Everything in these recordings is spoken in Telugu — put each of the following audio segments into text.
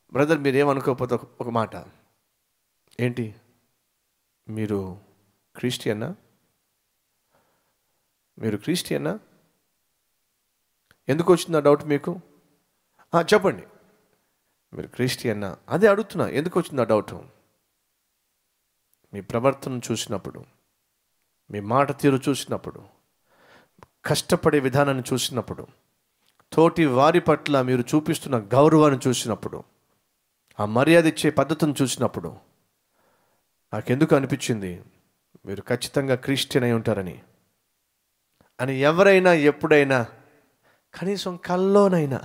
బ్రదర్ మీరేమనుకోకపోతే ఒక- ఒక మాట ఏంటి మీరు క్రిస్టియన్నా మీరు క్రిస్టియన్నా ఎందుకు వచ్చింది ఆ డౌట్ మీకు ఆ, చెప్పండి మీరు క్రిస్టియన్నా అదే అడుగుతున్నా ఎందుకు వచ్చింది ఆ డౌట్ మీ ప్రవర్తన చూసినప్పుడు మీ మాట తీరు చూసినప్పుడు కష్టపడే విధానాన్ని చూసినప్పుడు తోటి వారి పట్ల మీరు చూపిస్తున్న గౌరవాన్ని చూసినప్పుడు ఆ మర్యాద ఇచ్చే పద్ధతిని చూసినప్పుడు నాకెందుకు అనిపించింది మీరు ఖచ్చితంగా క్రిస్టియన్ అయి ఉంటారని అని ఎవరైనా ఎప్పుడైనా కనీసం కల్లోనైనా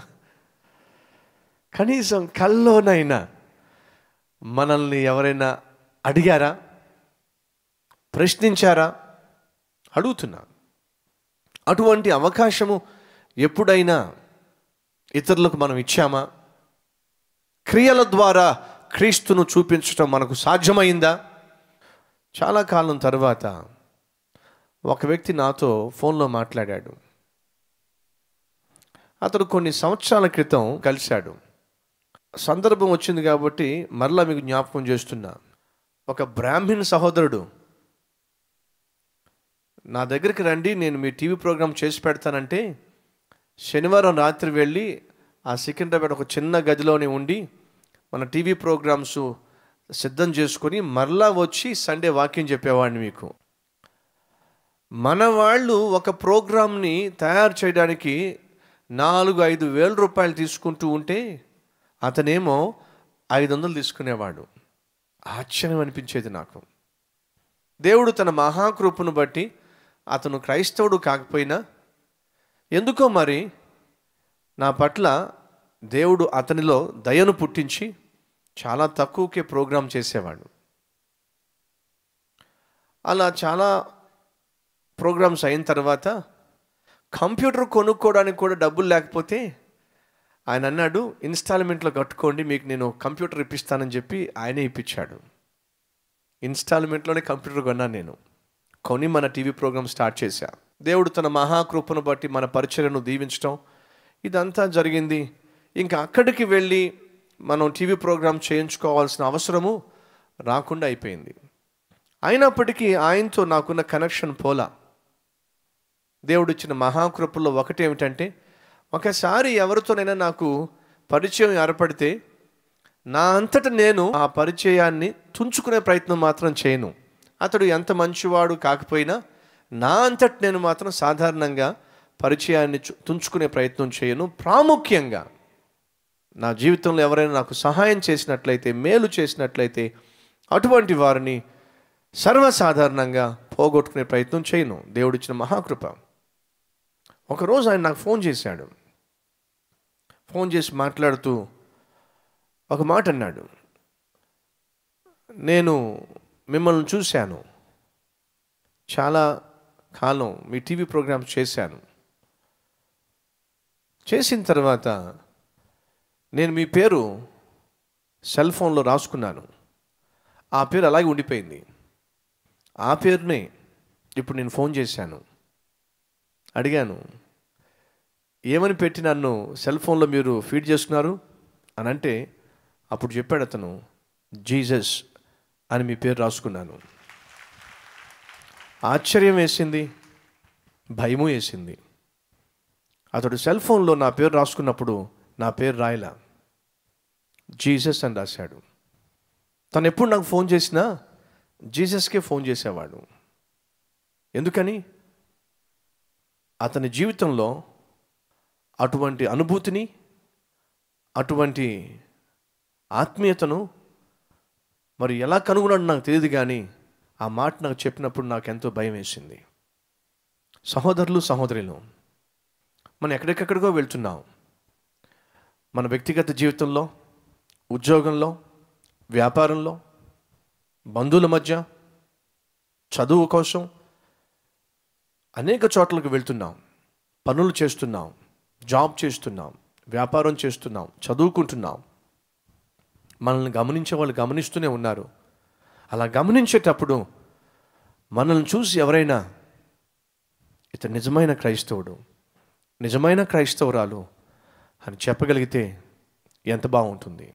కనీసం కల్లోనైనా మనల్ని ఎవరైనా అడిగారా ప్రశ్నించారా అడుగుతున్నా అటువంటి అవకాశము ఎప్పుడైనా ఇతరులకు మనం ఇచ్చామా క్రియల ద్వారా క్రీస్తును చూపించడం మనకు సాధ్యమైందా చాలా కాలం తర్వాత ఒక వ్యక్తి నాతో ఫోన్లో మాట్లాడాడు అతడు కొన్ని సంవత్సరాల క్రితం కలిశాడు సందర్భం వచ్చింది కాబట్టి మరలా మీకు జ్ఞాపకం చేస్తున్నా ఒక బ్రాహ్మణ్ సహోదరుడు నా దగ్గరికి రండి నేను మీ టీవీ ప్రోగ్రాం చేసి పెడతానంటే శనివారం రాత్రి వెళ్ళి ఆ సికింద్రాబాద్ ఒక చిన్న గదిలోనే ఉండి మన టీవీ ప్రోగ్రామ్స్ సిద్ధం చేసుకొని మరలా వచ్చి సండే వాక్యం చెప్పేవాడిని మీకు మన వాళ్ళు ఒక ప్రోగ్రామ్ని తయారు చేయడానికి నాలుగు ఐదు వేల రూపాయలు తీసుకుంటూ ఉంటే అతనేమో ఐదు వందలు తీసుకునేవాడు ఆశ్చర్యం అనిపించేది నాకు దేవుడు తన మహాకృపను బట్టి అతను క్రైస్తవుడు కాకపోయినా ఎందుకో మరి నా పట్ల దేవుడు అతనిలో దయను పుట్టించి చాలా తక్కువకే ప్రోగ్రాం చేసేవాడు అలా చాలా ప్రోగ్రామ్స్ అయిన తర్వాత కంప్యూటర్ కొనుక్కోవడానికి కూడా డబ్బులు లేకపోతే ఆయన అన్నాడు ఇన్స్టాల్మెంట్లో కట్టుకోండి మీకు నేను కంప్యూటర్ ఇప్పిస్తానని చెప్పి ఆయనే ఇప్పించాడు ఇన్స్టాల్మెంట్లోనే కంప్యూటర్ కొన్నాను నేను కొని మన టీవీ ప్రోగ్రామ్ స్టార్ట్ చేశా దేవుడు తన మహాకృపను బట్టి మన పరిచయను దీవించడం ఇదంతా జరిగింది ఇంకా అక్కడికి వెళ్ళి మనం టీవీ ప్రోగ్రామ్ చేయించుకోవాల్సిన అవసరము రాకుండా అయిపోయింది అయినప్పటికీ ఆయనతో నాకున్న కనెక్షన్ పోలా దేవుడు ఇచ్చిన మహాకృపల్లో ఒకటి ఏమిటంటే ఒకసారి ఎవరితోనైనా నాకు పరిచయం ఏర్పడితే నా అంతట నేను ఆ పరిచయాన్ని తుంచుకునే ప్రయత్నం మాత్రం చేయను అతడు ఎంత మంచివాడు కాకపోయినా నా అంతట నేను మాత్రం సాధారణంగా పరిచయాన్ని చు- తుంచుకునే ప్రయత్నం చేయను ప్రాముఖ్యంగా నా జీవితంలో ఎవరైనా నాకు సహాయం చేసినట్లయితే మేలు చేసినట్లయితే అటువంటి వారిని సర్వసాధారణంగా పోగొట్టుకునే ప్రయత్నం చేయను దేవుడిచ్చిన మహాకృప ఒకరోజు ఆయన నాకు ఫోన్ చేశాడు ఫోన్ చేసి మాట్లాడుతూ ఒక మాట అన్నాడు నేను మిమ్మల్ని చూశాను చాలా కాలం మీ టీవీ ప్రోగ్రామ్స్ చేశాను చేసిన తర్వాత నేను మీ పేరు సెల్ ఫోన్లో రాసుకున్నాను ఆ పేరు అలాగే ఉండిపోయింది ఆ పేరునే ఇప్పుడు నేను ఫోన్ చేశాను అడిగాను ఏమని పెట్టి నన్ను సెల్ ఫోన్లో మీరు ఫీడ్ చేస్తున్నారు అని అంటే అప్పుడు చెప్పాడు అతను జీసస్ అని మీ పేరు రాసుకున్నాను ఆశ్చర్యం వేసింది భయము వేసింది అతడు సెల్ ఫోన్లో నా పేరు రాసుకున్నప్పుడు నా పేరు రాయలా జీసస్ అని రాశాడు తను ఎప్పుడు నాకు ఫోన్ చేసినా జీసస్కే ఫోన్ చేసేవాడు ఎందుకని అతని జీవితంలో అటువంటి అనుభూతిని అటువంటి ఆత్మీయతను మరి ఎలా కనుగొన్నాడు నాకు తెలియదు కానీ ఆ మాట నాకు చెప్పినప్పుడు నాకు ఎంతో భయం వేసింది సహోదరులు సహోదరులు మనం ఎక్కడెక్కడికో వెళ్తున్నాం మన వ్యక్తిగత జీవితంలో ఉద్యోగంలో వ్యాపారంలో బంధువుల మధ్య చదువు కోసం అనేక చోట్లకు వెళ్తున్నాం పనులు చేస్తున్నాం జాబ్ చేస్తున్నాం వ్యాపారం చేస్తున్నాం చదువుకుంటున్నాం మనల్ని గమనించే వాళ్ళు గమనిస్తూనే ఉన్నారు అలా గమనించేటప్పుడు మనల్ని చూసి ఎవరైనా ఇతను నిజమైన క్రైస్తవుడు నిజమైన క్రైస్తవురాలు అని చెప్పగలిగితే ఎంత బాగుంటుంది